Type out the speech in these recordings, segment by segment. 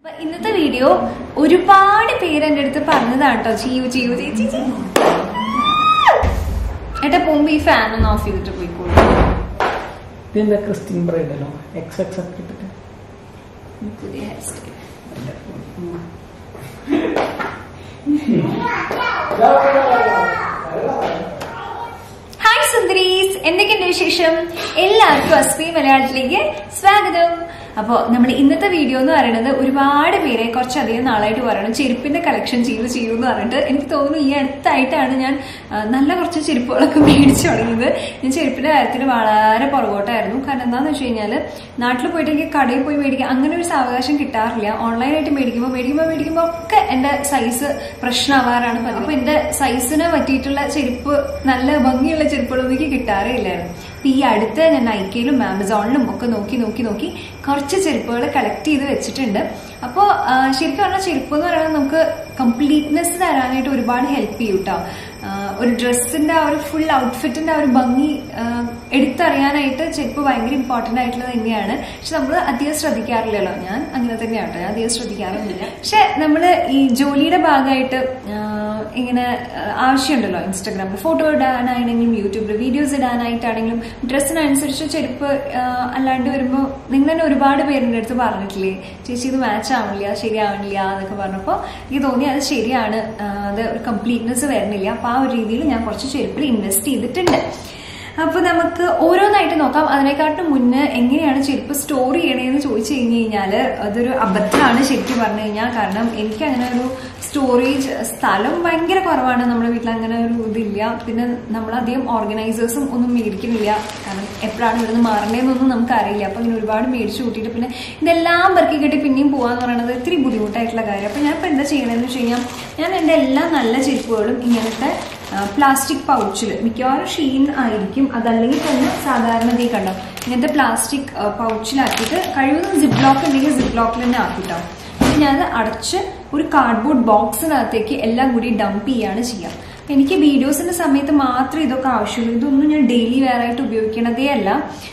അപ്പൊ ഇന്നത്തെ വീഡിയോ ഒരുപാട് പേര് എന്റെ അടുത്ത് പറഞ്ഞതാണ് കേട്ടോ ചെയ്യൂ ചെയ്യൂ ചേച്ചി ചെയ്യൂ. ഏട്ടാ പോകുമ്പോ ഈ ഫാൻ ഒന്ന് ഓഫ് ചെയ്തിട്ട് പോയിക്കോളൂ ഇതെന്താ ക്രിസ്ത്യൻ ബ്രൈഡല്ലോ എക്സ് എക്സ് ഒക്കെ ഇട്ടിട്ട് പുതിയ ഹെയർ സ്റ്റൈൽ ഹായ് സുന്ദരീസ് എന്തൊക്കെയുണ്ട് വിശേഷം എല്ലാവർക്കും അസ്മി മലയാളത്തിലേക്ക് സ്വാഗതം അപ്പോൾ നമ്മൾ ഇന്നത്തെ വീഡിയോ എന്ന് പറയുന്നത് ഒരുപാട് പേരെ കുറച്ചധികം നാളായിട്ട് പറയണം ചെരുപ്പിന്റെ കളക്ഷൻ ചെയ്യൂ ചെയ്യൂ എന്ന് പറഞ്ഞിട്ട് എനിക്ക് തോന്നുന്നു ഈ അടുത്തായിട്ടാണ് ഞാൻ ആ, നല്ല കുറച്ച് ചെരുപ്പുകളൊക്കെ മേടിച്ചു തുടങ്ങിയത് ഞാൻ ചെരുപ്പിന്റെ കാര്യത്തിൽ വളരെ പുറകോട്ടായിരുന്നു കാരണം എന്താണെന്ന് വെച്ച് കഴിഞ്ഞാൽ നാട്ടിൽ പോയിട്ട് എനിക്ക് കടയിൽ പോയി മേടിക്കാൻ അങ്ങനെ ഒരു സാവകാശം കിട്ടാറില്ല ഓൺലൈനായിട്ട് മേടിക്കുമ്പോൾ മേടിക്കുമ്പോൾ മേടിക്കുമ്പോൾ ഒക്കെ എന്റെ സൈസ് പ്രശ്നമാവാറാണ് പതിവ് അപ്പൊ എന്റെ സൈസിന് പറ്റിയിട്ടുള്ള ചെരുപ്പ് നല്ല ഭംഗിയുള്ള ചെരുപ്പുകളൊന്നും എനിക്ക് കിട്ടാറേ ഇല്ലായിരുന്നു അപ്പൊ ഈ അടുത്ത് ഞാൻ നൈക്കയിലും ആമസോണിലും ഒക്കെ നോക്കി നോക്കി നോക്കി കുറച്ച് ചെരുപ്പുകൾ കളക്ട് ചെയ്ത് വെച്ചിട്ടുണ്ട് അപ്പോൾ ശരിക്കും പറഞ്ഞാൽ ചെരുപ്പ് എന്ന് പറയുന്നത് നമുക്ക് കംപ്ലീറ്റ്നെസ് തരാനായിട്ട് ഒരുപാട് ഹെൽപ്പ് ചെയ്യും കേട്ടോ ഒരു ഡ്രസ്സിന്റെ ആ ഒരു ഫുൾ ഔട്ട്ഫിറ്റിന്റെ ആ ഒരു ഭംഗി ആ, എടുത്തറിയാനായിട്ട് ചെരുപ്പ് ഭയങ്കര ഇമ്പോർട്ടന്റ് ആയിട്ടുള്ളത് തന്നെയാണ് പക്ഷെ നമ്മൾ അധികം ശ്രദ്ധിക്കാറില്ലല്ലോ ഞാൻ അങ്ങനെ തന്നെയാണ് കേട്ടോ ഞാൻ അധികം ശ്രദ്ധിക്കാറൊന്നുമില്ല പക്ഷെ നമ്മൾ ഈ ജോലിയുടെ ഭാഗമായിട്ട് ആ, ഇങ്ങനെ ആ, ആവശ്യമുണ്ടല്ലോ ഇൻസ്റ്റാഗ്രാമിൽ ഫോട്ടോ ഇടാനാണെങ്കിലും യൂട്യൂബിൽ വീഡിയോസ് ഇടാനായിട്ടാണെങ്കിലും ഡ്രസ്സിനനുസരിച്ച് ചെരുപ്പ് ആ, അല്ലാണ്ട് വരുമ്പോൾ നിങ്ങൾ തന്നെ ഒരുപാട് പേരുടെ അടുത്ത് പറഞ്ഞിട്ടില്ലേ ചേച്ചി ഇത് മാച്ച് ആവണില്ല ശരിയാവണില്ല എന്നൊക്കെ പറഞ്ഞപ്പോൾ എനിക്ക് തോന്നി അത് ശരിയാണ് ആ, അത് ഒരു കംപ്ലീറ്റ്നെസ് വരുന്നില്ല അപ്പൊ ആ ഒരു രീതിയിൽ ഞാൻ കുറച്ച് ചെരുപ്പിൽ ഇൻവെസ്റ്റ് ചെയ്തിട്ടുണ്ട് അപ്പൊ നമുക്ക് ഓരോന്നായിട്ട് നോക്കാം അതിനെക്കാട്ടും മുന്നേ എങ്ങനെയാണ് ചെരുപ്പ് സ്റ്റോർ ചെയ്യണേന്ന് ചോദിച്ചു കഴിഞ്ഞു കഴിഞ്ഞാല് അതൊരു അബദ്ധമാണ് ശരിക്കും പറഞ്ഞു കഴിഞ്ഞാൽ കാരണം എനിക്ക് അങ്ങനെ ഒരു സ്റ്റോറേജ് സ്ഥലം ഭയങ്കര കുറവാണ് നമ്മുടെ വീട്ടിൽ അങ്ങനെ ഒരു ഇതില്ല പിന്നെ നമ്മളധികം ഓർഗനൈസേഴ്സും ഒന്നും മേടിക്കുന്നില്ല കാരണം എപ്പോഴാണ് ഇവിടുന്ന് മാറേണ്ടതെന്നൊന്നും നമുക്ക് അറിയില്ല അപ്പൊ ഇങ്ങനെ ഒരുപാട് മേടിച്ചു കൂട്ടിയിട്ട് പിന്നെ ഇതെല്ലാം പെറുക്കി കെട്ടി പിന്നെയും പോവാന്ന് പറയുന്നത് ഇത്തിരി ബുദ്ധിമുട്ടായിട്ടുള്ള കാര്യം അപ്പൊ ഞാൻ ഇപ്പൊ എന്താ ചെയ്യണമെന്ന് വെച്ച് കഴിഞ്ഞാൽ ഞാൻ എന്റെ എല്ലാ നല്ല ചെരുപ്പുകളും ഇങ്ങനത്തെ പ്ലാസ്റ്റിക് പൗച്ചിൽ മിക്കവാറും ഷീൻ ആയിരിക്കും അതല്ലെങ്കിൽ തന്നെ സാധാരണ ദേ കണ്ടോ ഇങ്ങനത്തെ പ്ലാസ്റ്റിക് പൗച്ചിലാക്കിയിട്ട് കഴിവതും സിപ്പ് ലോക്ക് ഉണ്ടെങ്കിൽ സിപ്പ് ലോക്കിൽ തന്നെ ആക്കിട്ടോ എന്നിട്ട് ഞാനത് അടച്ച് ഒരു കാർഡ്ബോർഡ് ബോക്സിനകത്തേക്ക് എല്ലാം കൂടി ഡംപ് ചെയ്യാണ് ചെയ്യാം എനിക്ക് വീഡിയോസിന്റെ സമയത്ത് മാത്രമേ ഇതൊക്കെ ആവശ്യമുള്ളൂ ഇതൊന്നും ഞാൻ ഡെയിലി വെയർ ആയിട്ട് ഉപയോഗിക്കണതേ അല്ല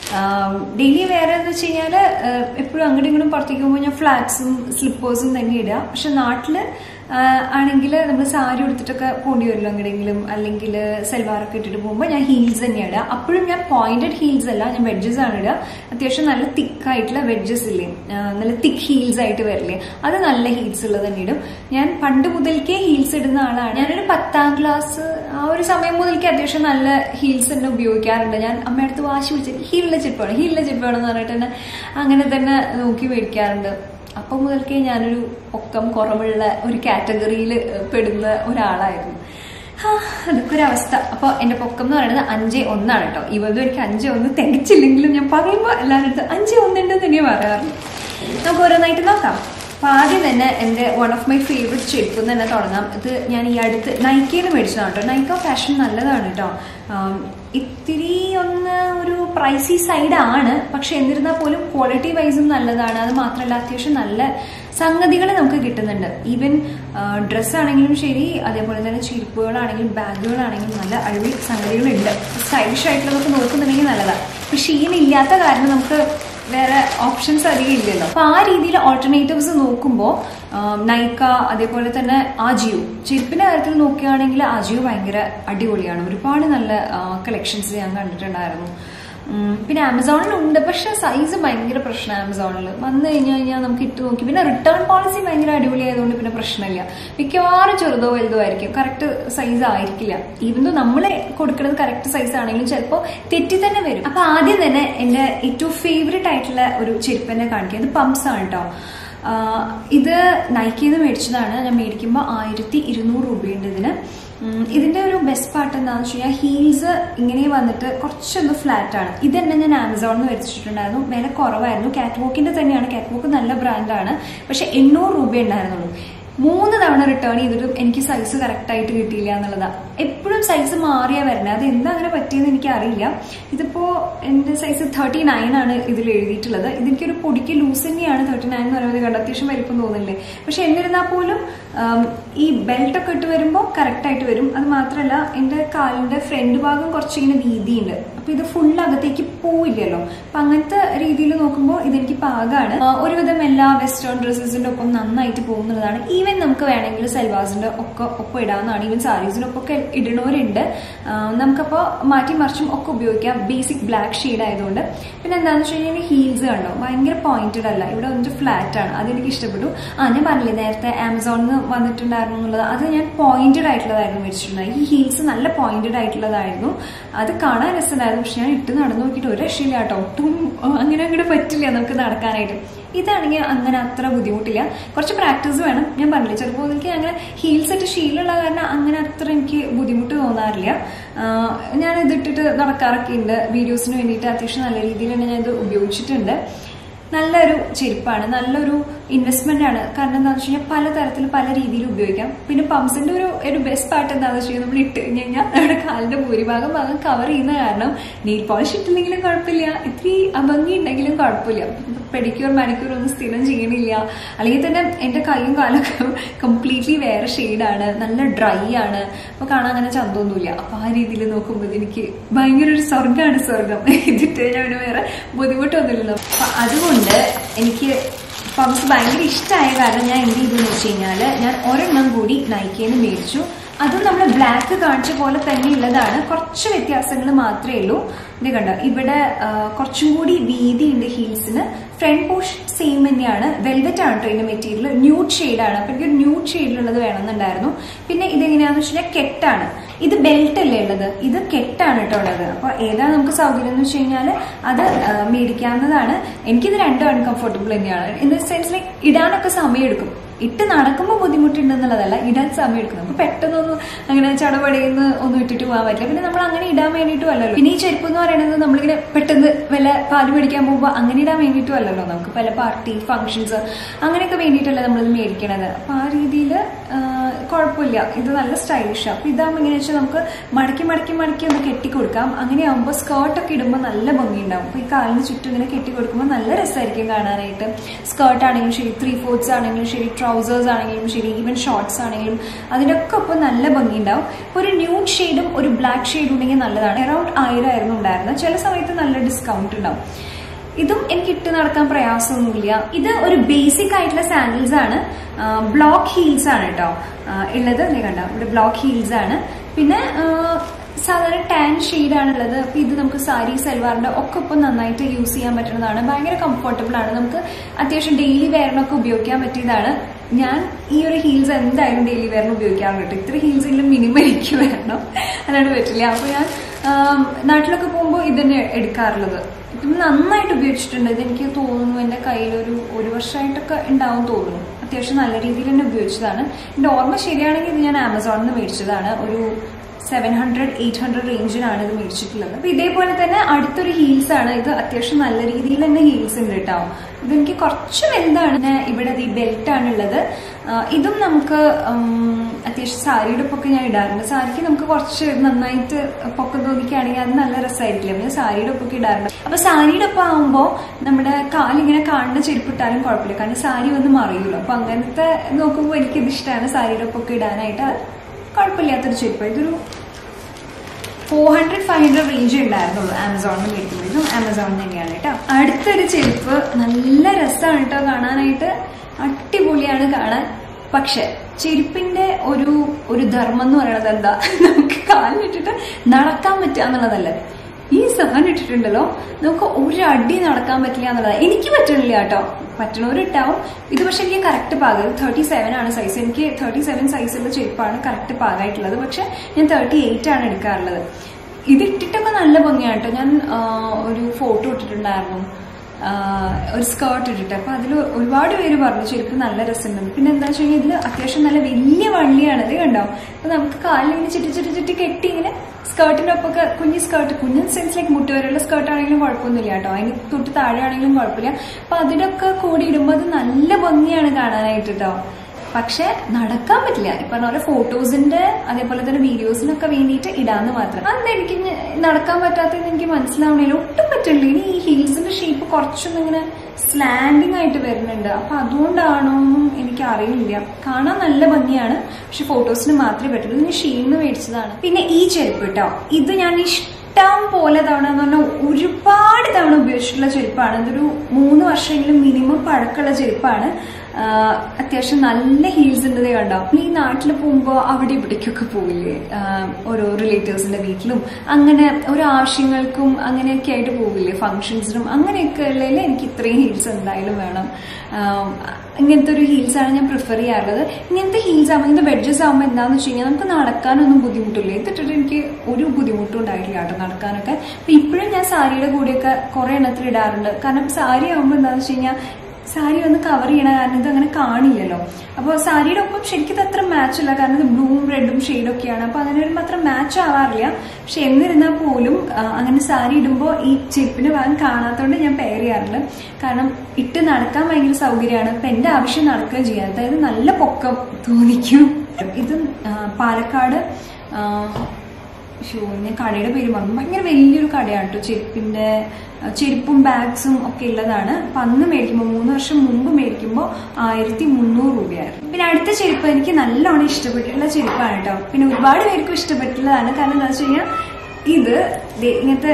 ഡെയിലി വെയർ എന്ന് വെച്ച് കഴിഞ്ഞാൽ എപ്പോഴും അങ്ങോട്ടും ഇങ്ങോട്ടും പുറത്തേക്ക് പോകുമ്പോൾ ഞാൻ ഫ്ലാറ്റ്സും സ്ലിപ്പേഴ്സും തന്നെ ഇടുക പക്ഷെ നാട്ടില് ആണെങ്കിൽ നമ്മൾ സാരി ഉടുത്തിട്ടൊക്കെ പോണ്ടി വരുമല്ലോ എങ്ങനെയെങ്കിലും അല്ലെങ്കിൽ സെൽവാറൊക്കെ ഇട്ടിട്ട് പോകുമ്പോൾ ഞാൻ ഹീൽസ് തന്നെയാണ് ഇടുക അപ്പോഴും ഞാൻ പോയിന്റഡ് ഹീൽസ് അല്ല ഞാൻ വെഡ്ജസ് ആണ് ഇടുക അത്യാവശ്യം നല്ല തിക്കായിട്ടുള്ള വെഡ്ജസ് ഇല്ലേ ആ, നല്ല തിക്ക് ഹീൽസ് ആയിട്ട് വരില്ലേ അത് നല്ല ഹീൽസ് ഉള്ളത് തന്നെ ഇടും ഞാൻ പണ്ട് മുതൽക്കേ ഹീൽസ് ഇടുന്ന ആളാണ് ഞാനൊരു പത്താം ക്ലാസ് ആ ഒരു സമയം മുതൽക്ക് അത്യാവശ്യം നല്ല ഹീൽസ് തന്നെ ഉപയോഗിക്കാറുണ്ട് ഞാൻ അമ്മയടുത്ത് വാശി പിടിച്ചിട്ട് ഹീലിലെ ചിപ്പാണ് ഹീലിലെ ചിപ്പാണെന്ന് പറഞ്ഞിട്ട് തന്നെ അങ്ങനെ തന്നെ നോക്കി മേടിക്കാറുണ്ട് അപ്പം മുതൽക്കേ ഞാനൊരു പൊക്കം കുറവുള്ള ഒരു കാറ്റഗറിയിൽ പെടുന്ന ഒരാളായിരുന്നു ഹാ, അതൊക്കെ ഒരു അവസ്ഥ അപ്പൊ എന്റെ പൊക്കം എന്ന് പറയുന്നത് അഞ്ച് ഒന്നാണ് കേട്ടോ ഇവതും എനിക്ക് അഞ്ച് ഒന്ന് തികച്ചില്ലെങ്കിലും ഞാൻ പറയുമ്പോൾ എല്ലാവരുടെ അടുത്ത് അഞ്ച് ഒന്നുണ്ടെന്ന് തന്നെ പറയാറുണ്ട് നമുക്ക് ഓരോന്നായിട്ട് നോക്കാം അപ്പൊ ആദ്യം തന്നെ എന്റെ വൺ ഓഫ് മൈ ഫേവറേറ്റ് ചെരുപ്പ് തന്നെ തുടങ്ങാം ഇത് ഞാൻ ഈ അടുത്ത് നൈക്കയിൽ മേടിച്ചതാണ് കേട്ടോ നൈക്ക ഫാഷൻ നല്ലതാണ് കേട്ടോ ആം, ഇത്തിരി ഒന്ന് ഒരു പ്രൈസി സൈഡ് ആണ് പക്ഷെ എന്നിരുന്നാൽ പോലും ക്വാളിറ്റി വൈസും നല്ലതാണ് അത് മാത്രമല്ല അത്യാവശ്യം നല്ല സംഗതികൾ നമുക്ക് കിട്ടുന്നുണ്ട് ഈവൻ ഡ്രസ്സ് ആണെങ്കിലും ശരി അതേപോലെ തന്നെ ചെരുപ്പുകളാണെങ്കിലും ബാഗുകളാണെങ്കിലും നല്ല അഴിവ് സംഗതികളുണ്ട് സ്റ്റൈലിഷ് ആയിട്ടുള്ളതൊക്കെ നോക്കുന്നുണ്ടെങ്കിൽ നല്ലതാണ് പക്ഷെ ഷീൻ ഇല്ലാത്ത കാരണം നമുക്ക് വേറെ ഓപ്ഷൻസ് അധികം ഇല്ലല്ലോ അപ്പൊ ആ രീതിയിൽ ഓൾട്ടർനേറ്റീവ്സ് നോക്കുമ്പോൾ നൈക്ക അതേപോലെ തന്നെ ആജിയോ ചെരുപ്പിന്റെ കാര്യത്തിൽ നോക്കുകയാണെങ്കിൽ ആജിയോ ഭയങ്കര അടിപൊളിയാണ് ഒരുപാട് നല്ല കളക്ഷൻസ് ഞാൻ കണ്ടിട്ടുണ്ടായിരുന്നു ഉം, പിന്നെ ആമസോണിലുണ്ട് പക്ഷെ സൈസ് ഭയങ്കര പ്രശ്നം ആമസോണിൽ വന്നു കഴിഞ്ഞു കഴിഞ്ഞാൽ നമുക്ക് ഇട്ട് നോക്കി പിന്നെ റിട്ടേൺ പോളിസി ഭയങ്കര അടിപൊളിയായതുകൊണ്ട് പിന്നെ പ്രശ്നമില്ല മിക്കവാറും ചെറുതോ വലുതോ ആയിരിക്കും കറക്റ്റ് സൈസ് ആയിരിക്കില്ല ഈവൻ ദോ നമ്മൾ കൊടുക്കുന്നത് കറക്റ്റ് സൈസ് ആണെങ്കിലും ചിലപ്പോൾ തെറ്റി തന്നെ വരും അപ്പൊ ആദ്യം തന്നെ എന്റെ ഏറ്റവും ഫേവറേറ്റ് ആയിട്ടുള്ള ഒരു ചെരുപ്പ് എന്നെ കാണിക്കുക ഇത് പംപ്സ് ആണ് കേട്ടോ ആഹ് ഇത് നൈക്കിന്ന് മേടിച്ചതാണ് ഞാൻ മേടിക്കുമ്പോൾ ആയിരത്തി ഇരുന്നൂറ് രൂപയുണ്ട് ഇതിന് ഉം, ഇതിന്റെ ഒരു ബെസ്റ്റ് പാർട്ട് എന്താണെന്ന് വെച്ച് കഴിഞ്ഞാൽ ഹീൽസ് ഇങ്ങനെ വന്നിട്ട് കുറച്ചൊന്ന് ഫ്ലാറ്റ് ആണ് ഇത് തന്നെ ഞാൻ ആമസോണിൽ നിന്ന് മേടിച്ചിട്ടുണ്ടായിരുന്നു വില കുറവായിരുന്നു കാറ്റ് വോക്കിന്റെ തന്നെയാണ് കാറ്റ് വോക്ക് നല്ല ബ്രാൻഡാണ് പക്ഷെ എണ്ണൂറ് രൂപ ഉണ്ടായിരുന്നുള്ളൂ മൂന്ന് തവണ റിട്ടേൺ ചെയ്തിട്ടും എനിക്ക് സൈസ് കറക്റ്റ് ആയിട്ട് കിട്ടിയില്ല എന്നുള്ളതാണ് എപ്പോഴും സൈസ് മാറിയാ വരണേ അത് എന്താ അങ്ങനെ പറ്റിയെന്ന് എനിക്ക് അറിയില്ല ഇതിപ്പോ എന്റെ സൈസ് തേർട്ടി നയൻ ആണ് ഇതിൽ എഴുതിയിട്ടുള്ളത് ഇതെനിക്കൊരു പൊടിക്ക് ലൂസ് തന്നെയാണ് തേർട്ടി നയൻ എന്ന് പറയുന്നത് കണ്ട അത്യാവശ്യം വലിപ്പം തോന്നുന്നില്ലേ പക്ഷെ എന്നിരുന്നാൽ പോലും ആം, ഈ ബെൽറ്റ് ഒക്കെ ഇട്ട് വരുമ്പോൾ കറക്റ്റ് ആയിട്ട് വരും അത് മാത്രമല്ല എന്റെ കാലിന്റെ ഫ്രണ്ട് ഭാഗം കുറച്ചിങ്ങനെ വീതിയുണ്ട് അപ്പൊ ഇത് ഫുൾ അകത്തേക്ക് പോവില്ലല്ലോ അപ്പൊ അങ്ങനത്തെ രീതിയിൽ നോക്കുമ്പോൾ ഇതെനിക്ക് പാകമാണ് ആ, ഒരുവിധം എല്ലാ വെസ്റ്റേൺ ഡ്രസ്സസിന്റെ ഒപ്പം നന്നായിട്ട് പോകുന്നതാണ് ഈവൻ നമുക്ക് വേണമെങ്കിൽ സെൽവാസിന്റെ ഒക്കെ ഒപ്പം ഇടാവുന്നതാണ് ഈവൻ സാരീസിന്റെ ഒപ്പം ഒക്കെ ഇടണവരുണ്ട് ആ, നമുക്കപ്പോൾ മാറ്റി മറിച്ചും ഒക്കെ ഉപയോഗിക്കാം ബേസിക് ബ്ലാക്ക് ഷെയ്ഡ് ആയതുകൊണ്ട് പിന്നെ എന്താണെന്ന് വെച്ച് കഴിഞ്ഞാൽ ഹീൽസ് കണ്ടോ ഭയങ്കര പോയിന്റഡ് അല്ല ഇവിടെ വന്നിട്ട് ഫ്ലാറ്റ് ആണ് അതെനിക്ക് ഇഷ്ടപ്പെട്ടു ആ ഞാൻ പറഞ്ഞില്ലേ നേരത്തെ ആമസോണിൽ നിന്ന് വന്നിട്ടുണ്ടായിരുന്നു എന്നുള്ളത് അത് ഞാൻ പോയിന്റഡ് ആയിട്ടുള്ളതായിരുന്നു മേടിച്ചിട്ടുണ്ടായി ഈ ഹീൽസ് നല്ല പോയിന്റഡ് ആയിട്ടുള്ളതായിരുന്നു അത് കാണാൻ രസമുണ്ടായിരുന്നു പക്ഷെ ഞാൻ ഇട്ട് നടന്നു നോക്കിയിട്ട് ഒരു രക്ഷയില്ല കേട്ടോ ഒട്ടും ആ, അങ്ങനെ അങ്ങോട്ട് പറ്റില്ല നമുക്ക് നടക്കാനായിട്ട് ഇതാണെങ്കിൽ അങ്ങനെ അത്ര ബുദ്ധിമുട്ടില്ല കുറച്ച് പ്രാക്ടീസ് വേണം ഞാൻ പറഞ്ഞില്ല ചിലപ്പോൾ എനിക്ക് അങ്ങനെ ഹീൽസ് ഇട്ട് ശീലമുള്ള കാരണം അങ്ങനെ അത്ര എനിക്ക് ബുദ്ധിമുട്ട് തോന്നാറില്ല ആഹ് ഞാൻ ഇതിട്ടിട്ട് നടക്കാറൊക്കെ ഉണ്ട് വീഡിയോസിന് വേണ്ടിയിട്ട് അത്യാവശ്യം നല്ല രീതിയിൽ തന്നെ ഞാൻ ഇത് ഉപയോഗിച്ചിട്ടുണ്ട് നല്ലൊരു ചെരുപ്പാണ് നല്ലൊരു ഇൻവെസ്റ്റ്മെന്റ് ആണ് കാരണം എന്താണെന്ന് വെച്ച് കഴിഞ്ഞാൽ പലതരത്തിൽ പല രീതിയിൽ ഉപയോഗിക്കാം പിന്നെ പംസിന്റെ ഒരു ഒരു ബെസ്റ്റ് പാർട്ട് എന്താണെന്ന് വെച്ച് കഴിഞ്ഞാൽ നമ്മൾ ഇട്ട് കഴിഞ്ഞ് കഴിഞ്ഞാൽ നമ്മുടെ കാലിന്റെ ഭൂരിഭാഗം ഭാഗം കവർ ചെയ്യുന്ന കാരണം നെയിൽ പോളിഷ് ഇട്ടില്ലെങ്കിലും കുഴപ്പമില്ല ഇത്തിരി അഭംഗി ഉണ്ടെങ്കിലും കുഴപ്പമില്ല പെഡിക്യൂർ മാനിക്യൂർ ഒന്നും സ്ഥിരം ചെയ്യണില്ല അല്ലെങ്കിൽ തന്നെ എന്റെ കൈയും കാലൊക്കെ കംപ്ലീറ്റ്ലി വേറെ ഷെയ്ഡാണ് നല്ല ഡ്രൈ ആണ് അപ്പൊ കാണാൻ അങ്ങനെ ചന്തമൊന്നുമില്ല അപ്പൊ ആ രീതിയിൽ നോക്കുമ്പോൾ എനിക്ക് ഭയങ്കര ഒരു സ്വർഗ്ഗമാണ് സ്വർഗം ഇതിട്ട് ഞാൻ പിന്നെ വേറെ ബുദ്ധിമുട്ടൊന്നുമില്ലല്ലോ അപ്പൊ അതുകൊണ്ട് എനിക്ക് പംസ് ഭയങ്കര ഇഷ്ടമായ കാരണം ഞാൻ എന്ത് ചെയ്തു വെച്ച് കഴിഞ്ഞാൽ ഞാൻ ഒരെണ്ണം കൂടി നൈക്കേന്ന് മേടിച്ചു അതും നമ്മൾ ബ്ലാക്ക് കാണിച്ച പോലെ തന്നെ ഉള്ളതാണ് കുറച്ച് വ്യത്യാസങ്ങൾ മാത്രമേ ഉള്ളൂ ഇത് കണ്ടോ ഇവിടെ ആ, കുറച്ചും കൂടി വീതിയുണ്ട് ഹീൽസിന് ഫ്രണ്ട് പോർഷൻ സെയിം തന്നെയാണ് വെൽവെറ്റ് ആണ് കേട്ടോ ഇതിന്റെ മെറ്റീരിയൽ ന്യൂഡ് ഷെയ്ഡാണ് അപ്പൊ എനിക്ക് ന്യൂഡ് ഷെയ്ഡിലുള്ളത് വേണമെന്നുണ്ടായിരുന്നു പിന്നെ ഇതെങ്ങനെയാന്ന് വെച്ചാൽ കെട്ടാണ് ഇത് ബെൽറ്റ് അല്ലേ ഉള്ളത് ഇത് കെട്ടാണ് കേട്ടോ ഉള്ളത് അപ്പൊ ഏതാ നമുക്ക് സൗകര്യം എന്ന് വെച്ച് കഴിഞ്ഞാൽ അത് ആ, മേടിക്കാവുന്നതാണ് എനിക്കിത് രണ്ടും അൺകംഫർട്ടബിൾ തന്നെയാണ് ഇൻ ദ സെൻസ് ലൈക്ക് ഇടാനൊക്കെ സമയമെടുക്കും ഇട്ട് നടക്കുമ്പോൾ ബുദ്ധിമുട്ടുണ്ടെന്നുള്ളതല്ല ഇടാൻ സമയം എടുക്കും നമുക്ക് പെട്ടെന്നൊന്നും അങ്ങനെ ചടപടയുന്ന ഒന്നും ഇട്ടിട്ട് പോകാൻ പറ്റില്ല പിന്നെ നമ്മൾ അങ്ങനെ ഇടാൻ വേണ്ടിയിട്ടും അല്ലല്ലോ പിന്നെ ഈ ചെരുപ്പ് എന്ന് പറയുന്നത് നമ്മളിങ്ങനെ പെട്ടെന്ന് വല്ല പാല് മേടിക്കാൻ പോകുമ്പോൾ അങ്ങനെ ഇടാൻ വേണ്ടിയിട്ടും അല്ലല്ലോ നമുക്ക് പല പാർട്ടി ഫംഗ്ഷൻസ് അങ്ങനെയൊക്കെ വേണ്ടിയിട്ടല്ലേ നമ്മളിത് മേടിക്കണത് അപ്പൊ ആ രീതിയിൽ കുഴപ്പമില്ല ഇത് നല്ല സ്റ്റൈലിഷാണ് അപ്പൊ ഇതാകുമ്പോൾ എങ്ങനെയാ വെച്ചാൽ നമുക്ക് മടക്കി മടക്കി മടക്കി ഒന്ന് കെട്ടിക്കൊടുക്കാം അങ്ങനെയാകുമ്പോൾ സ്കേർട്ടൊക്കെ ഇടുമ്പോൾ നല്ല ഭംഗിയുണ്ടാവും അപ്പൊ ഈ കാലിന് ചുറ്റും ഇങ്ങനെ കെട്ടി കൊടുക്കുമ്പോൾ നല്ല രസമായിരിക്കും കാണാനായിട്ട് സ്കേർട്ട് ആണെങ്കിലും ശരി ത്രീ ഫോർട്സ് ആണെങ്കിലും ശരി ട്രൗസേഴ്സ് ആണെങ്കിലും ശരി ഈവൻ ഷോർട്സ് ആണെങ്കിലും അതിനൊക്കെ ഒപ്പം നല്ല ഭംഗിയുണ്ടാവും ഇപ്പൊ ഒരു ന്യൂഡ് ഷെയ്ഡും ഒരു ബ്ലാക്ക് ഷെയ്ഡും ഉണ്ടെങ്കിൽ നല്ലതാണ് അറൌണ്ട് ആയിരം ആയിരുന്നു ഉണ്ടായിരുന്നത് ചില സമയത്ത് നല്ല ഡിസ്കൗണ്ട് ഉണ്ടാവും ഇതും എനിക്ക് ഇട്ട് നടക്കാൻ പ്രയാസമൊന്നുമില്ല ഇത് ഒരു ബേസിക് ആയിട്ടുള്ള സാൻഡിൽസ് ആണ് ബ്ലോക്ക് ഹീൽസ് ആണ് കേട്ടോ ആ, ഉള്ളത് നീ കണ്ടോ ഇവിടെ ബ്ലോക്ക് ഹീൽസ് ആണ് പിന്നെ ആ, സാധാരണ ടാൻ ഷെയ്ഡാണ് ഉള്ളത് അപ്പൊ ഇത് നമുക്ക് സാരി സൽവാറിന്റെ ഒക്കെ ഒപ്പം നന്നായിട്ട് യൂസ് ചെയ്യാൻ പറ്റുന്നതാണ് ഭയങ്കര കംഫർട്ടബിൾ ആണ് നമുക്ക് അത്യാവശ്യം ഡെയിലി വെയറിനൊക്കെ ഉപയോഗിക്കാൻ പറ്റിയതാണ് ഞാൻ ഈ ഒരു ഹീൽസ് എന്തായാലും ഡെയിലി വെയറിന് ഉപയോഗിക്കാറുണ്ട് ഇത്ര ഹീൽസെങ്കിലും മിനിമം എനിക്ക് വരണം അല്ലാണ്ട് പറ്റില്ല അപ്പൊ ഞാൻ ആം, നാട്ടിലൊക്കെ പോകുമ്പോൾ ഇതന്നെ എടുക്കാറുള്ളത് ഇത് നന്നായിട്ട് ഉപയോഗിച്ചിട്ടുണ്ട് ഇത് എനിക്ക് തോന്നുന്നു എൻ്റെ കയ്യിൽ ഒരു ഒരു വർഷമായിട്ടൊക്കെ ഉണ്ടാവും തോന്നുന്നു അത്യാവശ്യം നല്ല രീതിയിൽ തന്നെ ഉപയോഗിച്ചതാണ് എൻ്റെ ഓർമ്മ ശരിയാണെങ്കിൽ ഇത് ഞാൻ ആമസോണിൽ നിന്ന് മേടിച്ചതാണ് ഒരു സെവൻ ഹൺഡ്രഡ് എയ്റ്റ് ഹൺഡ്രഡ് റേഞ്ചിലാണ് ഇത് മേടിച്ചിട്ടുള്ളത് അപ്പൊ ഇതേപോലെ തന്നെ അടുത്തൊരു ഹീൽസ് ആണ് ഇത് അത്യാവശ്യം നല്ല രീതിയിൽ തന്നെ ഹീൽസ് ഉണ്ട് കേട്ടോ ഇതെനിക്ക് കുറച്ച് വലുതാണ് പിന്നെ ഇവിടെ ഈ ബെൽറ്റ് ആണുള്ളത് ആ, ഇതും നമുക്ക് ഉം, അത്യാവശ്യം സാരിയുടെ ഒപ്പൊക്കെ ഞാൻ ഇടാറുണ്ട് സാരിക്ക് നമുക്ക് കുറച്ച് നന്നായിട്ട് പൊക്കം തോന്നിക്കുകയാണെങ്കിൽ അത് നല്ല രസമായിരിക്കില്ല പിന്നെ സാരിയുടെ ഒപ്പൊക്കെ ഇടാറുണ്ട് അപ്പൊ സാരിയുടെ ഒപ്പം ആകുമ്പോൾ നമ്മുടെ കാലിങ്ങനെ കാണുന്ന ചെരുപ്പിട്ടാലും കുഴപ്പമില്ല കാരണം സാരി വന്ന് മറിയുമല്ലോ അപ്പൊ അങ്ങനത്തെ നോക്കുമ്പോൾ എനിക്കിത് ഇഷ്ടമാണ് സാരിയുടെ ഒപ്പൊക്കെ ഇടാനായിട്ട് അത് കുഴപ്പമില്ലാത്തൊരു ചെരുപ്പ് ഇതൊരു four hundred five hundred range ഉണ്ടായിരുന്നുള്ളൂ ആമസോണിൽ മേടിക്കുമ്പോഴും ആമസോണിൽ തന്നെയാണ് കേട്ടോ അടുത്തൊരു ചെരുപ്പ് നല്ല രസമാണ് കേട്ടോ കാണാനായിട്ട് അടിപൊളിയാണ് കാണാൻ പക്ഷെ ചെരുപ്പിന്റെ ഒരു ഒരു ധർമ്മം എന്ന് പറയുന്നത് എന്താ നമുക്ക് കാലിലിട്ടിട്ട് നടക്കാൻ പറ്റുക എന്നുള്ളതല്ല ഈ സാധനം ഇട്ടിട്ടുണ്ടല്ലോ നമുക്ക് ഒരു അടി നടക്കാൻ പറ്റില്ല എന്നുള്ളതാണ് എനിക്ക് പറ്റണില്ല കേട്ടോ പറ്റണവരിട്ടാവും ഇത് പക്ഷെ എനിക്ക് കറക്റ്റ് പാകം തേർട്ടി സെവൻ ആണ് സൈസ് എനിക്ക് തേർട്ടി സെവൻ സൈസുള്ള ചെരുപ്പാണ് കറക്റ്റ് പാകമായിട്ടുള്ളത് പക്ഷെ ഞാൻ തേർട്ടി എയ്റ്റ് ആണ് എടുക്കാറുള്ളത് ഇത് ഇട്ടിട്ടൊക്കെ നല്ല ഭംഗിയാണ് കേട്ടോ ഞാൻ ആ, ഒരു ഫോട്ടോ ഇട്ടിട്ടുണ്ടായിരുന്നു ആ, ഒരു സ്കേർട്ട് ഇട്ടിട്ട് അപ്പൊ അതിൽ ഒരുപാട് പേര് പറഞ്ഞു ചെരുപ്പ് നല്ല രസമുണ്ടെന്ന് പിന്നെ എന്താ വെച്ച് കഴിഞ്ഞാൽ ഇതിൽ അത്യാവശ്യം നല്ല വലിയ വള്ളിയാണ് ഇത് കണ്ടോ അപ്പൊ നമുക്ക് കാലിൽ ഇങ്ങനെ ചുറ്റി ചുറ്റി ചുറ്റി കെട്ടി ഇങ്ങനെ സ്കേർട്ടിന്റെ ഒപ്പൊക്കെ കുഞ്ഞ് സ്കേർട്ട് കുഞ്ഞ് സെൻസിലേക്ക് മുട്ട് വരെയുള്ള സ്കേർട്ട് ആണെങ്കിലും കുഴപ്പമൊന്നുമില്ല കേട്ടോ അതിന് തൊട്ട് താഴെ ആണെങ്കിലും കുഴപ്പമില്ല അപ്പൊ അതിലൊക്കെ കൂടി ഇടുമ്പോൾ അത് നല്ല ഭംഗിയാണ് കാണാനായിട്ട് കേട്ടോ പക്ഷെ നടക്കാൻ പറ്റില്ല ഈ പറഞ്ഞ പോലെ ഫോട്ടോസിന്റെ അതേപോലെ തന്നെ വീഡിയോസിനൊക്കെ വേണ്ടിയിട്ട് ഇടാന്ന് മാത്രം അന്ന് എനിക്ക് ഇനി നടക്കാൻ പറ്റാത്തതെന്ന് എനിക്ക് മനസ്സിലാവണില്ല ഒട്ടും പറ്റില്ല ഇനി ഈ ഹീൽസിന്റെ ഷേപ്പ് കുറച്ചൊന്നും ഇങ്ങനെ സ്ലാൻഡിങ് ആയിട്ട് വരുന്നുണ്ട് അപ്പൊ അതുകൊണ്ടാണോ എന്നും എനിക്ക് അറിയില്ല കാണാൻ നല്ല ഭംഗിയാണ് പക്ഷെ ഫോട്ടോസിന് മാത്രമേ പറ്റുള്ളൂ ഇത് ഞാൻ ഷീന്ന് മേടിച്ചതാണ് പിന്നെ ഈ ചെരുപ്പ് കേട്ടോ ഇത് ഞാൻ ഇഷ്ടം പോലെ തവണ എന്ന് പറഞ്ഞാൽ ഒരുപാട് തവണ ഉപയോഗിച്ചിട്ടുള്ള ചെരുപ്പാണ് ഇതൊരു മൂന്ന് വർഷമെങ്കിലും മിനിമം പഴക്കമുള്ള ചെരുപ്പാണ് ആഹ് അത്യാവശ്യം നല്ല ഹീൽസ് ഉണ്ട് ദേ കണ്ടോ ഈ നാട്ടിൽ പോകുമ്പോൾ അവിടെ ഇവിടേക്കൊക്കെ പോവില്ലേ ആഹ് ഓരോ റിലേറ്റീവ്സിന്റെ വീട്ടിലും അങ്ങനെ ഓരോ ആവശ്യങ്ങൾക്കും അങ്ങനെയൊക്കെ ആയിട്ട് പോവില്ലേ ഫംഗ്ഷൻസിനും അങ്ങനെയൊക്കെ ഉള്ളതിൽ എനിക്ക് ഇത്രയും ഹീൽസ് എന്തായാലും വേണം ആഹ് ഇങ്ങനത്തെ ഒരു ഹീൽസ് ആണ് ഞാൻ പ്രിഫർ ചെയ്യാറുള്ളത് ഇങ്ങനത്തെ ഹീൽസ് ആകുമ്പോൾ ഇങ്ങനത്തെ വെഡ്ജസ് ആകുമ്പോൾ എന്താണെന്ന് വെച്ച് കഴിഞ്ഞാൽ നമുക്ക് നടക്കാനൊന്നും ബുദ്ധിമുട്ടില്ല ഇതിട്ടിട്ട് എനിക്ക് ഒരു ബുദ്ധിമുട്ടും ഉണ്ടായിട്ടില്ല കേട്ടോ നടക്കാനൊക്കെ അപ്പൊ ഇപ്പോഴും ഞാൻ സാരിയുടെ കൂടെയൊക്കെ കുറെ എണ്ണത്തിൽ ഇടാറുണ്ട് കാരണം സാരി ആകുമ്പോൾ എന്താണെന്ന് വെച്ച് കഴിഞ്ഞാൽ സാരി വന്ന് കവർ ചെയ്യണ കാരണം ഇത് അങ്ങനെ കാണില്ലല്ലോ അപ്പോൾ സാരിയുടെ ഒപ്പം ശരിക്കും ഇത് അത്ര മാച്ച് ഇല്ല കാരണം ഇത് ബ്ലൂവും റെഡും ഷെയ്ഡൊക്കെയാണ് അപ്പോൾ അങ്ങനെ വരുമ്പോൾ അത്ര മാച്ച് ആവാറില്ല പക്ഷെ എന്നിരുന്നാൽ പോലും ആ, അങ്ങനെ സാരി ഇടുമ്പോൾ ഈ ചെരുപ്പിന്റെ ഭാഗം കാണാത്തതുകൊണ്ട് ഞാൻ പെയർ ചെയ്യാറുണ്ട് കാരണം ഇട്ട് നടക്കാൻ ഭയങ്കര സൗകര്യമാണ് അപ്പം എൻ്റെ ആവശ്യം നടക്കുകയും ചെയ്യാം അതായത് നല്ല പൊക്കം തോന്നിക്കും ഇത് ആ, പാലക്കാട് ആ, ഷോ ഞാൻ കടയുടെ പേര് പറഞ്ഞു ഭയങ്കര വലിയൊരു കടയാണ് കേട്ടോ ചെരുപ്പിന്റെ അഹ് ചെരുപ്പും ബാഗ്സും ഒക്കെ ഉള്ളതാണ് അപ്പൊ അന്ന് മേടിക്കുമ്പോൾ മൂന്ന് വർഷം മുമ്പ് മേടിക്കുമ്പോൾ ആയിരത്തി മുന്നൂറ് രൂപയായിരുന്നു പിന്നെ അടുത്ത ചെരുപ്പ് എനിക്ക് നല്ലോണം ഇഷ്ടപ്പെട്ടിട്ടുള്ള ചെരുപ്പാണ് കേട്ടോ പിന്നെ ഒരുപാട് പേർക്കും ഇഷ്ടപ്പെട്ടിട്ടുള്ളതാണ് കാരണം എന്താ വെച്ച് കഴിഞ്ഞാൽ ഇത് ദേ ഇങ്ങനത്തെ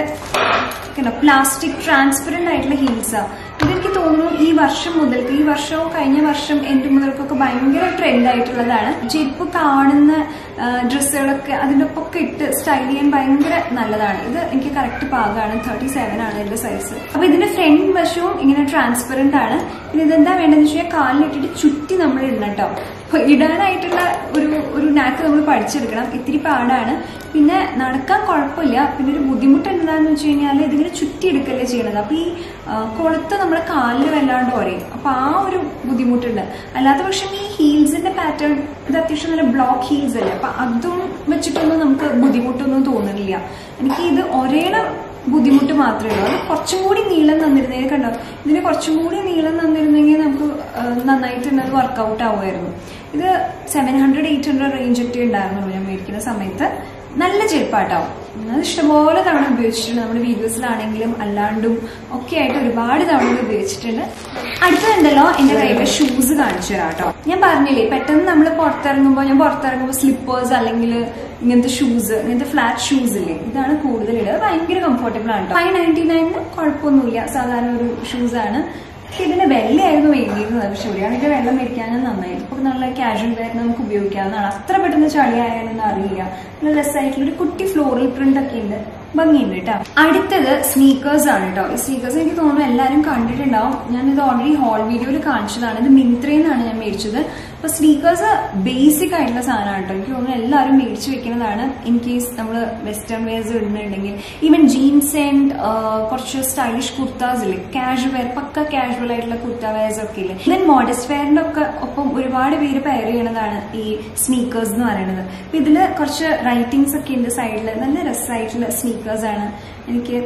പ്ലാസ്റ്റിക് ട്രാൻസ്പെറന്റ് ആയിട്ടുള്ള ഹീൽസാ ഇതെനിക്ക് തോന്നുന്നു ഈ വർഷം മുതൽക്ക് ഈ വർഷവും കഴിഞ്ഞ വർഷം എൻ്റെ മുതൽക്കൊക്കെ ഭയങ്കര ട്രെൻഡ് ആയിട്ടുള്ളതാണ് ചെരുപ്പ് കാണുന്ന ഡ്രസ്സുകളൊക്കെ അതിൻ്റെ ഒപ്പൊക്കെ ഇട്ട് സ്റ്റൈൽ ചെയ്യാൻ ഭയങ്കര നല്ലതാണ് ഇത് എനിക്ക് കറക്റ്റ് പാകമാണ് തേർട്ടി സെവൻ ആണ് ഇതിന്റെ സൈസ് അപ്പൊ ഇതിന്റെ ഫ്രണ്ട് വശവും ഇങ്ങനെ ട്രാൻസ്പെറന്റ് ആണ് പിന്നെ ഇതെന്താ വേണ്ടതെന്ന് വെച്ചാൽ കാലിലിട്ടിട്ട് ചുറ്റി നമ്മൾ ഇടണം കേട്ടോ അപ്പൊ ഇടാനായിട്ടുള്ള ഒരു ഒരു നാക്ക് നമ്മൾ പഠിച്ചെടുക്കണം ഇത്തിരി പാടാണ് പിന്നെ നടക്കാൻ കുഴപ്പമില്ല പിന്നെ ഒരു ബുദ്ധിമുട്ട് എന്താണെന്ന് വെച്ച് കഴിഞ്ഞാൽ ഇതിങ്ങനെ ചുറ്റി എടുക്കല്ലേ ചെയ്യണത് അപ്പൊ ഈ ആ, കൊളുത്ത് നമ്മുടെ കാലിൽ വല്ലാണ്ട് ഒരയും അപ്പൊ ആ ഒരു ബുദ്ധിമുട്ടുണ്ട് അല്ലാത്ത പക്ഷം ഈ ഹീൽസിന്റെ പാറ്റേൺ ഇത് അത്യാവശ്യം നല്ല ബ്ലോക്ക് ഹീൽസ് അല്ലേ അപ്പൊ അതും വെച്ചിട്ടൊന്നും നമുക്ക് ബുദ്ധിമുട്ടൊന്നും തോന്നുന്നില്ല എനിക്ക് ഇത് ഒരേണ ബുദ്ധിമുട്ട് മാത്രമേ ഉള്ളൂ അത് കുറച്ചും കൂടി നീളം തന്നിരുന്നേ കണ്ടോ ഇതിന് കുറച്ചും കൂടി നീളം തന്നിരുന്നെങ്കിൽ നമുക്ക് ആ, നന്നായിട്ട് തന്നെ വർക്കൗട്ട് ആവുമായിരുന്നു ഇത് seven hundred eight hundred range ഒക്കെ ഉണ്ടായിരുന്നുള്ളൂ ഞാൻ മേടിക്കുന്ന സമയത്ത് നല്ല ചെരുപ്പാട്ടാവും അത് ഇഷ്ടംപോലെ തവണ ഉപയോഗിച്ചിട്ടുണ്ട് നമ്മുടെ വീഡിയോസിലാണെങ്കിലും അല്ലാണ്ടും ഒക്കെ ആയിട്ട് ഒരുപാട് തവണ ഇത് ഉപയോഗിച്ചിട്ടുണ്ട് അടുത്തതുണ്ടല്ലോ എന്റെ കയ്യിലെ ഷൂസ് കാണിച്ചു തരാം കേട്ടോ ഞാൻ പറഞ്ഞില്ലേ പെട്ടെന്ന് നമ്മൾ പുറത്തിറങ്ങുമ്പോൾ ഞാൻ പുറത്തിറങ്ങുമ്പോൾ സ്ലിപ്പേഴ്സ് അല്ലെങ്കിൽ ഇങ്ങനത്തെ ഷൂസ് ഇങ്ങനത്തെ ഫ്ലാറ്റ് ഷൂസ് ഇല്ലേ ഇതാണ് കൂടുതൽ ഇടുക ഭയങ്കര കംഫർട്ടബിൾ ആണ് ഫൈവ് നയൻറ്റി നയനിന് കുഴപ്പമൊന്നുമില്ല സാധാരണ ഒരു ഷൂസ് ആണ് പക്ഷെ ഇതിന്റെ വെള്ളയായിരുന്നു വേണ്ടിയിരുന്നത് പക്ഷെ ഇവിടെയാണെങ്കിൽ വെള്ളം മേടിക്കാൻ നന്നായി ഇപ്പൊ നല്ല കാഷ്വൽ വെയർ നമുക്ക് ഉപയോഗിക്കാവുന്നതാണ് അത്ര പെട്ടെന്ന് ചളിയായാലൊന്നും അറിയില്ല നല്ല രസമായിട്ടുള്ള ഒരു കുട്ടി ഫ്ലോറൽ പ്രിന്റ് ഒക്കെ ഉണ്ട് ഭംഗിയുണ്ട് കേട്ടോ അടുത്തത് സ്നീക്കേഴ്സ് ആണ് കേട്ടോ ഈ സ്നീക്കേഴ്സ് എനിക്ക് തോന്നുന്നു എല്ലാവരും കണ്ടിട്ടുണ്ടാവും ഞാനിത് ഓൾറെഡി ഹോൾ വീഡിയോയിൽ കാണിച്ചതാണ് ഇത് മിന്ത്രയിൽ നിന്നാണ് ഞാൻ മേടിച്ചത് അപ്പൊ സ്നീക്കേഴ്സ് ബേസിക് ആയിട്ടുള്ള സാധനമാണ് കേട്ടോ എനിക്ക് തോന്നുന്നു എല്ലാവരും മേടിച്ച് വെക്കുന്നതാണ് ഇൻ കേസ് നമ്മൾ വെസ്റ്റേൺ വെയർസ് ഇടുന്നുണ്ടെങ്കിൽ ഈവൻ ജീൻസ് ആൻഡ് കുറച്ച് സ്റ്റൈലിഷ് കുർത്താസ് ഇല്ലേ കാഷ്വൽ വെയർ പക്ക കാഷ്വൽ ആയിട്ടുള്ള കുർത്ത വെയർസ് ഒക്കെ ഇല്ലേ ദെൻ മോഡസ്റ്റ് വെയറിന്റെ ഒക്കെ ഒപ്പം ഒരുപാട് പേര് പെയർ ചെയ്യണതാണ് ഈ സ്നീക്കേഴ്സ് എന്ന് പറയുന്നത് അപ്പൊ ഇതില് കുറച്ച് റൈറ്റിംഗ്സ് ഒക്കെ ഉണ്ട് സൈഡിൽ നല്ല രസമായിട്ടുള്ള സ്നീക്കേഴ്സ് ആണ് എനിക്ക്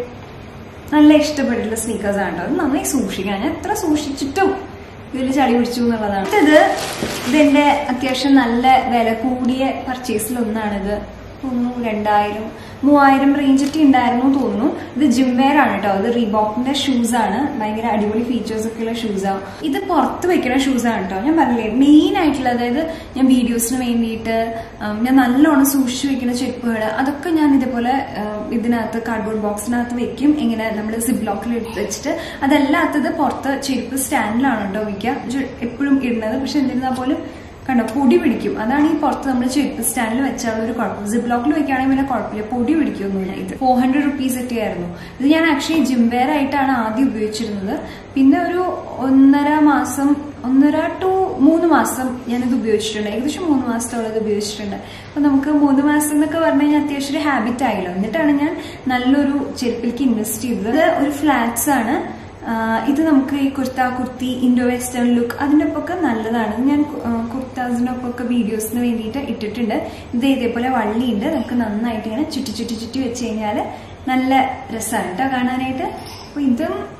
നല്ല ഇഷ്ടപ്പെട്ടിട്ടുള്ള സ്നീക്കേഴ്സ് ആണ് കേട്ടോ അത് നന്നായി സൂക്ഷിക്കണം ഞാൻ എത്ര സൂക്ഷിച്ചിട്ടും ഇതിൽ ചളി പിടിച്ചു എന്നുള്ളതാണ് ഇത് ഇതിന്റെ അത്യാവശ്യം നല്ല വില കൂടിയ പർച്ചേസിലൊന്നാണിത് തോന്നുന്നു രണ്ടായിരം മൂവായിരം റേഞ്ച് ഒക്കെ ഉണ്ടായിരുന്നു എന്ന് തോന്നുന്നു ഇത് ജിം വെയർ ആണ് കേട്ടോ ഇത് റീബോക്കിന്റെ ഷൂസ് ആണ് ഭയങ്കര അടിപൊളി ഫീച്ചേഴ്സ് ഒക്കെ ഉള്ള ഷൂസ് ആണ് ഇത് പുറത്ത് വെക്കുന്ന ഷൂസ് ആണ് കേട്ടോ ഞാൻ പറഞ്ഞില്ലേ മെയിൻ ആയിട്ടുള്ള അതായത് ഞാൻ വീഡിയോസിന് വേണ്ടിയിട്ട് ഉം, ഞാൻ നല്ലോണം സൂക്ഷിച്ചു വെക്കുന്ന ചെരുപ്പുകൾ അതൊക്കെ ഞാൻ ഇതേപോലെ ഉം, ഇതിനകത്ത് കാർഡ്ബോർഡ് ബോക്സിനകത്ത് വെക്കും ഇങ്ങനെ നമ്മൾ സിബ് ലോക്കിൽ എടുത്ത് വെച്ചിട്ട് അതല്ലാത്തത് പുറത്ത് ചെരുപ്പ് സ്റ്റാൻഡിലാണ് കേട്ടോ വയ്ക്കുക എപ്പോഴും ഇടുന്നത് പക്ഷെ എന്നിരുന്നാൽ പോലും കണ്ടോ പൊടി പിടിക്കും അതാണ് ഈ പുറത്ത് നമ്മൾ ചെരുപ്പ് സ്റ്റാൻഡിൽ വെച്ചാലുള്ള ഒരു കുഴപ്പം സിബ് ലോക്കിൽ വെക്കുകയാണെങ്കിൽ പിന്നെ കുഴപ്പമില്ല പൊടി പിടിക്കൊന്നുമില്ല ഇത് ഫോർ ഹൺഡ്രഡ് റുപ്പീസ് ഒക്കെ ആയിരുന്നു ഇത് ഞാൻ ആക്ച്വലി ജിം വെയർ ആയിട്ടാണ് ആദ്യം ഉപയോഗിച്ചിരുന്നത് പിന്നെ ഒരു ഒന്നര മാസം ഒന്നര ടു മൂന്ന് മാസം ഞാനിത് ഉപയോഗിച്ചിട്ടുണ്ട് ഏകദേശം മൂന്ന് മാസത്തോളം ഇത് ഉപയോഗിച്ചിട്ടുണ്ട് അപ്പൊ നമുക്ക് മൂന്ന് മാസം എന്നൊക്കെ പറഞ്ഞു കഴിഞ്ഞാൽ അത്യാവശ്യം ഒരു ഹാബിറ്റ് ആയല്ലോ എന്നിട്ടാണ് ഞാൻ നല്ലൊരു ചെരുപ്പിലേക്ക് ഇൻവെസ്റ്റ് ചെയ്തത് ഇത് ഒരു ഫ്ലാറ്റ്സ് ആണ് ആഹ് ഇത് നമുക്ക് ഈ kurta kurti Indo western look അതിൻ്റെ ഒപ്പമൊക്കെ നല്ലതാണ് ഇത് ഞാൻ കുർത്താസിൻ്റെ ഒപ്പമൊക്കെ വീഡിയോസിന് വേണ്ടിയിട്ട് ഇട്ടിട്ടുണ്ട് ഇത് ഇതേപോലെ വള്ളിയുണ്ട് നമുക്ക് നന്നായിട്ട് ഇങ്ങനെ ചുറ്റി ചുറ്റി ചുറ്റി വെച്ച് കഴിഞ്ഞാൽ നല്ല രസമാണ് കേട്ടോ കാണാനായിട്ട് അപ്പോൾ ഇതും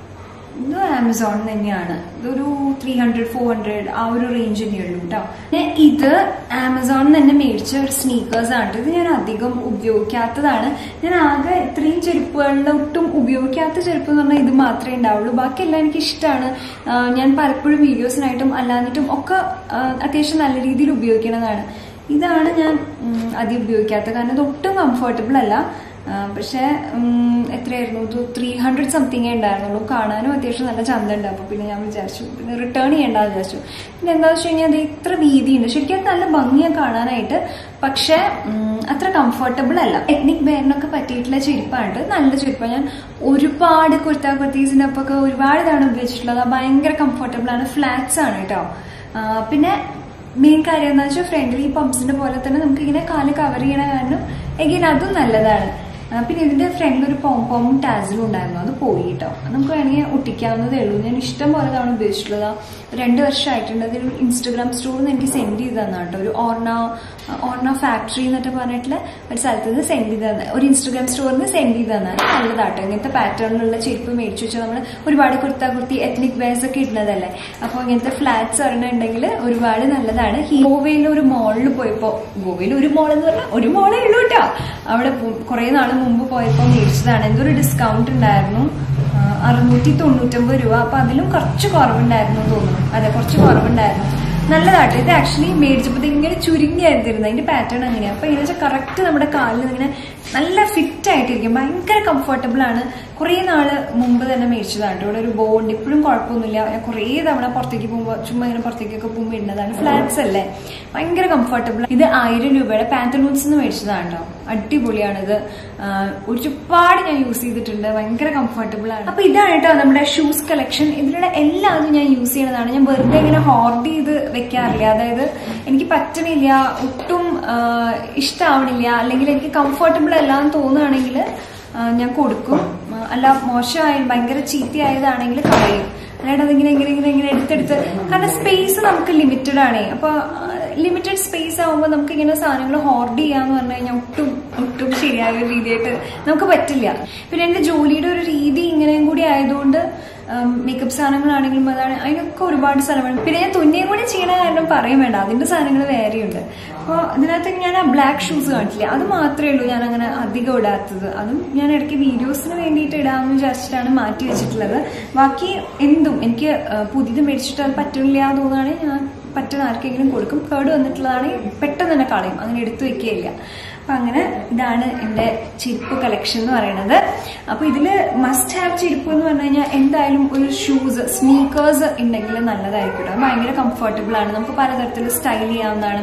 ഇത് ആമസോൺ തന്നെയാണ് ഇതൊരു ത്രീ ഹൺഡ്രഡ് ഫോർ ഹൺഡ്രഡ് ആ ഒരു റേഞ്ച് തന്നെ ഉള്ളൂ കേട്ടോ പിന്നെ ഇത് ആമസോണിൽ തന്നെ മേടിച്ച ഒരു സ്നീക്കേഴ്സ് ആണ് ഇത് ഞാൻ അധികം ഉപയോഗിക്കാത്തതാണ് ഞാൻ ആകെ ഇത്രയും ചെരുപ്പുകളിൽ ഒട്ടും ഉപയോഗിക്കാത്ത ചെരുപ്പ് എന്ന് പറഞ്ഞാൽ ഇത് മാത്രമേ ഉണ്ടാവുള്ളൂ ബാക്കിയെല്ലാം എനിക്ക് ഇഷ്ടമാണ് ഞാൻ പലപ്പോഴും വീഡിയോസിനായിട്ടും അല്ലാന്നിട്ടും ഒക്കെ ആ, അത്യാവശ്യം നല്ല രീതിയിൽ ഉപയോഗിക്കുന്നതാണ് ഇതാണ് ഞാൻ ഉം, അധികം ഉപയോഗിക്കാത്തത് കാരണം ഇത് ഒട്ടും കംഫർട്ടബിൾ അല്ല ആ, പക്ഷേ ഉം, എത്രയായിരുന്നു ഇത് ത്രീ ഹൺഡ്രഡ് സംതിങ്ങേ ഉണ്ടായിരുന്നുള്ളൂ കാണാനും അത്യാവശ്യം നല്ല ചന്തമുണ്ട് അപ്പോൾ പിന്നെ ഞാൻ വിചാരിച്ചു പിന്നെ റിട്ടേൺ ചെയ്യേണ്ടെന്ന് വിചാരിച്ചു പിന്നെ എന്താണെന്ന് വെച്ച് കഴിഞ്ഞാൽ അത് ഇത്ര വീതിയുണ്ട് ശരിക്കും അത് നല്ല ഭംഗിയാണ് കാണാനായിട്ട് പക്ഷേ ഉം, അത്ര കംഫർട്ടബിൾ അല്ല എത്നിക് ബെയറിനൊക്കെ പറ്റിയിട്ടുള്ള ചെരുപ്പാണ് ഇത് നല്ല ചെരുപ്പാണ് ഞാൻ ഒരുപാട് കുർത്ത കുർത്തീസിൻ്റെ ഒപ്പൊക്കെ ഒരുപാട് തവണ ഉപയോഗിച്ചിട്ടുള്ളത് അത് ഭയങ്കര കംഫർട്ടബിൾ ആണ് ഫ്ലാറ്റ്സ് ആണ് കേട്ടോ ആ, പിന്നെ മെയിൻ കാര്യം എന്താ വെച്ചാൽ ഫ്രണ്ടിൽ ഈ പംപ്സിന്റെ പോലെ തന്നെ നമുക്ക് ഇങ്ങനെ കാല് കവർ ചെയ്യണ കാരണം എഗെയിൻ അതും നല്ലതാണ് ആ, പിന്നെ ഇതിന്റെ ഫ്രണ്ടിൽ ഒരു പോം പോമും ടാസിലും ഉണ്ടായിരുന്നു അത് പോയി കേട്ടോ അത് നമുക്ക് വേണമെങ്കിൽ ഒട്ടിക്കാവുന്നതേ ഉള്ളൂ ഞാൻ ഇഷ്ടം പോലെ തവണ ഉപയോഗിച്ചിട്ടുള്ളത് രണ്ട് വർഷമായിട്ടുണ്ട് അതൊരു ഇൻസ്റ്റഗ്രാം സ്റ്റോറിൽ നിന്ന് എനിക്ക് സെൻഡ് ചെയ്ത് തന്നാണ് കേട്ടോ ഒരു ഓർണ ഓർണ ഫാക്ടറി എന്നൊക്കെ പറഞ്ഞിട്ടുള്ള ഒരു സ്ഥലത്ത് നിന്ന് സെൻഡ് ചെയ്ത് തന്നെ ഒരു ഇൻസ്റ്റഗ്രാം സ്റ്റോറിൽ നിന്ന് സെൻഡ് ചെയ്ത് തന്നാണ് നല്ലതാട്ടോ ഇങ്ങനത്തെ പാറ്റേണിലുള്ള ചെരുപ്പ് മേടിച്ചു വെച്ചാൽ നമ്മൾ ഒരുപാട് കുർത്ത കുർത്തി എത്നിക് വെയർസ് ഒക്കെ ഇടുന്നതല്ലേ അപ്പോൾ ഇങ്ങനത്തെ ഫ്ലാറ്റ്സ് ഒരെണ്ണുണ്ടെങ്കിൽ ഒരുപാട് നല്ലതാണ് ഗോവയിൽ ഒരു മോളിൽ പോയപ്പോൾ ഗോവയിൽ ഒരു മോൾ എന്ന് പറഞ്ഞാൽ ഒരു മോളേ ഉള്ളൂ കേട്ടോ അവിടെ കുറെ നാൾ മുമ്പ് പോയപ്പോൾ മേടിച്ചതാണ് എന്തൊരു ഡിസ്കൗണ്ട് ഉണ്ടായിരുന്നു ആ, അറുന്നൂറ്റി തൊണ്ണൂറ്റൊമ്പത് രൂപ അപ്പൊ അതിലും കുറച്ച് കുറവുണ്ടായിരുന്നു എന്ന് തോന്നുന്നു അതെ കുറച്ച് കുറവുണ്ടായിരുന്നു നല്ലതാട്ടോ ഇത് ആക്ച്വലി മേടിച്ചപ്പോൾ ഇങ്ങനെ ചുരുങ്ങിയായിരുന്നു തരുന്നത് അതിന്റെ പാറ്റേൺ അങ്ങനെയാണ് അപ്പൊ ഇങ്ങനെ വെച്ചാൽ കറക്റ്റ് നമ്മുടെ കാലിൽ ഇങ്ങനെ നല്ല ഫിറ്റ് ആയിട്ടിരിക്കും ഭയങ്കര കംഫർട്ടബിൾ ആണ് കുറേ നാള് മുമ്പ് തന്നെ മേടിച്ചതാണ് ട്ടോ. ഇവിടെ ഒരു ബോണ്ട് ഇപ്പോഴും കുഴപ്പമൊന്നുമില്ല ഞാൻ കുറേ തവണ പുറത്തേക്ക് പോകുമ്പോൾ ചുമ്മാ ഇങ്ങനെ പുറത്തേക്കൊക്കെ പോകുമ്പോൾ ഇടുന്നതാണ് ഫ്ലാറ്റ്സ് അല്ലേ ഭയങ്കര കംഫർട്ടബിൾ ഇത് ആയിരം രൂപയുടെ പാന്തലൂൺസ് എന്ന് മേടിച്ചതാണ് കേട്ടോ അടിപൊളിയാണിത് ആഹ് ഒരുപാട് ഞാൻ യൂസ് ചെയ്തിട്ടുണ്ട് ഭയങ്കര കംഫർട്ടബിൾ ആണ് അപ്പൊ ഇതാണ് കേട്ടോ നമ്മുടെ ഷൂസ് കളക്ഷൻ ഇതിലുള്ള എല്ലാതും ഞാൻ യൂസ് ചെയ്യുന്നതാണ് ഞാൻ വെറുതെ ഇങ്ങനെ ഹോർഡ് ചെയ്ത് വെക്കാറില്ല അതായത് എനിക്ക് പറ്റണില്ല ഒട്ടും ആഹ് ഇഷ്ടാവണില്ല അല്ലെങ്കിൽ എനിക്ക് കംഫർട്ടബിൾ അല്ല എന്ന് തോന്നുകയാണെങ്കിൽ ഞാൻ കൊടുക്കും ആ, അല്ല മോശമായ ഭയങ്കര ചീത്തയായതാണെങ്കിൽ കളയും അല്ലാണ്ട് അതിങ്ങനെ ഇങ്ങനെ ഇങ്ങനെ ഇങ്ങനെ എടുത്തെടുത്ത് കാരണം സ്പേസ് നമുക്ക് ലിമിറ്റഡ് ആണേ അപ്പൊ ലിമിറ്റഡ് സ്പേസ് ആവുമ്പോൾ നമുക്ക് ഇങ്ങനെ സാധനങ്ങൾ ഹോർഡ് ചെയ്യാന്ന് പറഞ്ഞു കഴിഞ്ഞാൽ ഒട്ടും ഒട്ടും ശരിയായ ഒരു രീതിയായിട്ട് നമുക്ക് പറ്റില്ല പിന്നെ എന്റെ ജോലിയുടെ ഒരു രീതി ഇങ്ങനെയും കൂടി ആയതുകൊണ്ട് മേക്കപ്പ് സാധനങ്ങളാണെങ്കിലും അതാണ് അതിനൊക്കെ ഒരുപാട് സ്ഥലമാണ് പിന്നെ ഞാൻ തുന്നിയും കൂടി ചെയ്യണ കാരണം പറയും വേണ്ട അതിന്റെ സാധനങ്ങൾ വേറെയുണ്ട് അപ്പോൾ ഇതിനകത്ത് ഞാൻ ആ ബ്ലാക്ക് ഷൂസ് കാണിച്ചില്ല അത് മാത്രമേ ഉള്ളൂ ഞാൻ അങ്ങനെ അധികം ഇടാത്തത് അതും ഞാൻ ഇടയ്ക്ക് വീഡിയോസിന് വേണ്ടിയിട്ട് ഇടാമെന്ന് വിചാരിച്ചിട്ടാണ് മാറ്റി വെച്ചിട്ടുള്ളത് ബാക്കി എന്തും എനിക്ക് ആ, പുതിയത് മേടിച്ചിട്ട് അത് പറ്റില്ല എന്ന് തോന്നുകയാണെങ്കിൽ ഞാൻ പറ്റുന്ന ആർക്കെങ്കിലും കൊടുക്കും കേട് വന്നിട്ടുള്ളതാണെങ്കിൽ പെട്ടെന്ന് തന്നെ കളയും അങ്ങനെ എടുത്തു വെക്കുകയില്ല അപ്പൊ അങ്ങനെ ഇതാണ് എൻ്റെ ചെരുപ്പ് കളക്ഷൻ എന്ന് പറയുന്നത് അപ്പൊ ഇതില് മസ്റ്റ് ഹാവ് ചെരുപ്പ് എന്ന് പറഞ്ഞു കഴിഞ്ഞാൽ എന്തായാലും ഒരു ഷൂസ് സ്നീക്കേഴ്സ് ഉണ്ടെങ്കിൽ നല്ലതായിരിക്കും കേട്ടോ. അത് ഭയങ്കര കംഫർട്ടബിൾ ആണ് നമുക്ക് പലതരത്തിൽ സ്റ്റൈൽ ചെയ്യാവുന്നതാണ്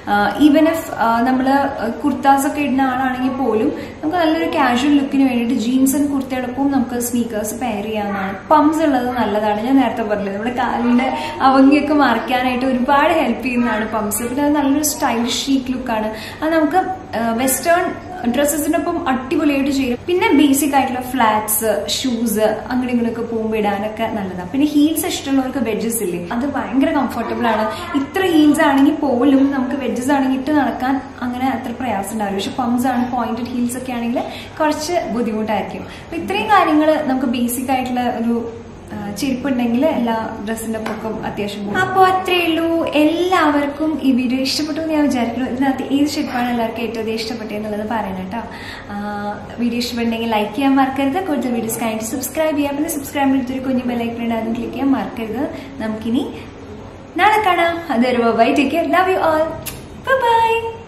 ഈവൻ ഇഫ് നമ്മൾ കുർത്താസ് ഒക്കെ ഇടുന്ന ആളാണെങ്കിൽ പോലും നമുക്ക് നല്ലൊരു കാഷ്വൽ ലുക്കിന് വേണ്ടിയിട്ട് ജീൻസും കുർത്തയോടൊപ്പം നമുക്ക് സ്നീക്കേഴ്സ് പെയർ ചെയ്യാവുന്നതാണ് പംസ് ഉള്ളത് നല്ലതാണ് ഞാൻ നേരത്തെ പറഞ്ഞില്ലേ നമ്മുടെ കാലിന്റെ അവങ്ങിയൊക്കെ മറയ്ക്കാനായിട്ട് ഒരുപാട് ഹെൽപ്പ് ചെയ്യുന്നതാണ് പംസ് പിന്നെ അത് നല്ലൊരു സ്റ്റൈലിഷ് ഷീക്ക് ലുക്കാണ് അത് നമുക്ക് വെസ്റ്റേൺ ഡ്രസ്സസിനൊപ്പം അടിപൊളിയായിട്ട് ചെയ്യും പിന്നെ ബേസിക് ആയിട്ടുള്ള ഫ്ലാറ്റ്സ് ഷൂസ് അങ്ങനെ ഇങ്ങനെയൊക്കെ പോകുമ്പോൾ ഇടാനൊക്കെ നല്ലതാണ് പിന്നെ ഹീൽസ് ഇഷ്ടമുള്ളവർക്ക് വെഡ്ജസ് ഇല്ലേ അത് ഭയങ്കര കംഫർട്ടബിൾ ആണ് ഇത്ര ഹീൽസ് ആണെങ്കിൽ പോലും നമുക്ക് വെഡ്ജസ് ആണെങ്കിൽ ഇട്ട് നടക്കാൻ അങ്ങനെ അത്ര പ്രയാസം ഉണ്ടാവില്ല പക്ഷെ പംസ് ആണ് പോയിന്റഡ് ഹീൽസ് ഒക്കെ ആണെങ്കിൽ കുറച്ച് ബുദ്ധിമുട്ടായിരിക്കും അപ്പൊ ഇത്രയും കാര്യങ്ങൾ നമുക്ക് ബേസിക് ആയിട്ടുള്ള ഒരു ആ, ചെരുപ്പുണ്ടെങ്കിൽ എല്ലാ ഡ്രസ്സിന്റെ പൊക്കം അത്യാവശ്യം പോകും അപ്പോൾ അത്രേ ഉള്ളൂ എല്ലാവർക്കും ഈ വീഡിയോ ഇഷ്ടപ്പെട്ടു എന്ന് ഞാൻ വിചാരിക്കുന്നു ഇതിനകത്ത് ഏത് ചെരുപ്പാണ് എല്ലാവർക്കും ഏറ്റവും അധികം ഇഷ്ടപ്പെട്ടത് എന്നുള്ളത് പറയണം കേട്ടോ ആ, വീഡിയോ ഇഷ്ടപ്പെട്ടെങ്കിൽ ലൈക്ക് ചെയ്യാൻ മറക്കരുത് കൂടുതൽ വീഡിയോസ് കഴിഞ്ഞിട്ട് സബ്സ്ക്രൈബ് ചെയ്യാം പിന്നെ സബ്സ്ക്രൈബ് ചെയ്തിട്ടൊരു കുഞ്ഞു ബെല്ലൈക്കൺ ഉണ്ട് അതും ക്ലിക്ക് ചെയ്യാൻ മറക്കരുത് നമുക്കിനി നാളെ കാണാം അതൊരു bye take love you all by